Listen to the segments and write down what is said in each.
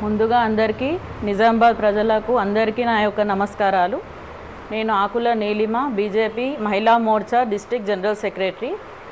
ముందుగా అందరికీ నిజామాబాద్ ప్రజలకు అందరికీ నా యొక్క నమస్కారాలు నేను ఆకుల నీలిమ బీజేపీ మహిళా మోర్చా డిస్ట్రిక్ట్ జనరల్ సెక్రటరీ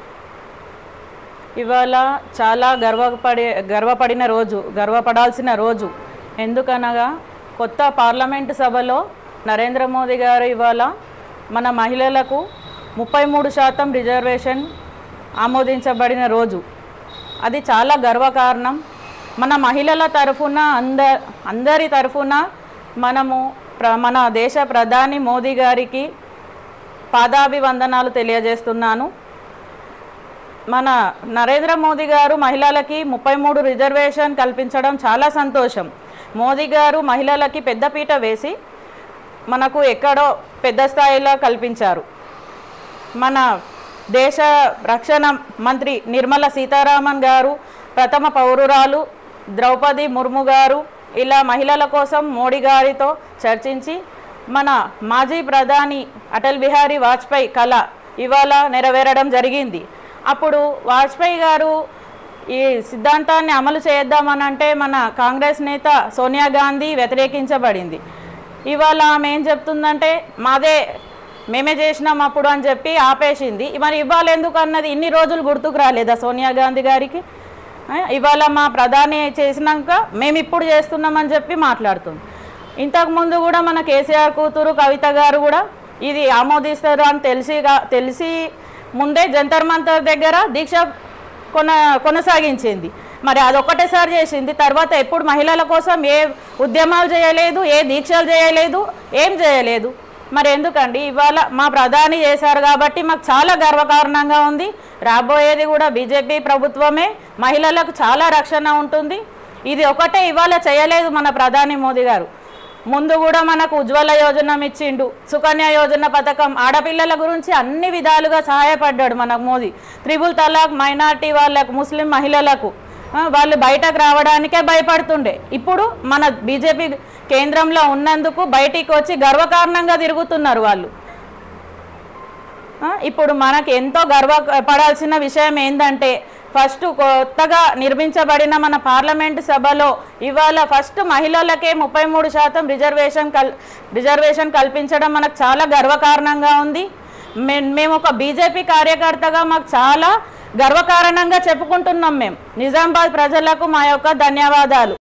ఇవాళ చాలా గర్వపడే గర్వపడిన రోజు గర్వపడాల్సిన రోజు ఎందుకనగా కొత్త పార్లమెంటు సభలో నరేంద్ర మోదీ గారు ఇవాళ మన మహిళలకు ముప్పై మూడు శాతం రిజర్వేషన్ ఆమోదించబడిన రోజు అది చాలా గర్వకారణం మన మహిళల తరఫున అంద అందరి తరఫున మనము ప్ర మన దేశ ప్రధాని మోదీ గారికి పాదాభివందనాలు తెలియజేస్తున్నాను మన నరేంద్ర మోదీ గారు మహిళలకి ముప్పై మూడు రిజర్వేషన్ కల్పించడం చాలా సంతోషం మోదీ గారు మహిళలకి పెద్దపీట వేసి మనకు ఎక్కడో పెద్ద స్థాయిలో కల్పించారు మన దేశ రక్షణ మంత్రి నిర్మల సీతారామన్ గారు ప్రథమ పౌరురాలు ద్రౌపది ముర్ము గారు ఇలా మహిళల కోసం మోడీ గారితో చర్చించి మన మాజీ ప్రధాని అటల్ బిహారీ వాజ్పేయి కళ ఇవాళ నెరవేరడం జరిగింది అప్పుడు వాజ్పేయి గారు ఈ సిద్ధాంతాన్ని అమలు చేద్దామని అంటే మన కాంగ్రెస్ నేత సోనియా గాంధీ వ్యతిరేకించబడింది ఇవాళ ఆమె ఏం చెప్తుందంటే మాదే మేమే చేసినాం అప్పుడు అని చెప్పి ఆపేసింది మరి ఇవాళ ఎందుకు అన్నది ఇన్ని రోజులు గుర్తుకు రాలేదా సోనియా గాంధీ గారికి ఆ, ఇవాళ మా ప్రధాని చేసినాక మేము ఇప్పుడు చేస్తున్నామని చెప్పి మాట్లాడుతుంది ఇంతకుముందు కూడా మన కేసీఆర్ కూతురు కవిత గారు కూడా ఇది ఆమోదిస్తారు అని తెలిసి గా- తెలిసి ముందే జంతర్ మంతర్ దగ్గర దీక్ష కొన కొనసాగించింది మరి అదొక్కటేసారి చేసింది తర్వాత ఎప్పుడు మహిళల కోసం ఏ ఉద్యమాలు చేయలేదు ఏ దీక్షలు చేయలేదు ఏం చేయలేదు మరి ఎందుకండి ఇవాళ మా ప్రధాని చేశారు కాబట్టి మాకు చాలా గర్వకారణంగా ఉంది రాబోయేది కూడా బీజేపీ ప్రభుత్వమే మహిళలకు చాలా రక్షణ ఉంటుంది ఇది ఒకటే ఇవాళ చేయలేదు మన ప్రధాని మోదీ గారు ముందు కూడా మనకు ఉజ్వల యోజన ఇచ్చిండు సుకన్య యోజన పథకం ఆడపిల్లల గురించి అన్ని విధాలుగా సహాయపడ్డాడు మనకు మోదీ త్రిబుల్ తలాక్ మైనార్టీ వాళ్ళకు ముస్లిం మహిళలకు ఆ, వాళ్ళు బయటకు రావడానికే భయపడుతుండే ఇప్పుడు మన బీజేపీ కేంద్రంలో ఉన్నందుకు బయటికి వచ్చి గర్వకారణంగా తిరుగుతున్నారు వాళ్ళు ఆ, ఇప్పుడు మనకు ఎంతో గర్వపడాల్సిన విషయం ఏంటంటే ఫస్ట్ కొత్తగా నిర్మించబడిన మన పార్లమెంటు సభలో ఇవాళ ఫస్ట్ మహిళలకే ముప్పై మూడు శాతం రిజర్వేషన్ కల్ రిజర్వేషన్ కల్పించడం మనకు చాలా గర్వకారణంగా ఉంది మే- మేము ఒక బీజేపీ కార్యకర్తగా మాకు చాలా గర్వకారణంగా చెప్పుకుంటున్నాం మేము నిజామాబాద్ ప్రజలకు మా యొక్క ధన్యవాదాలు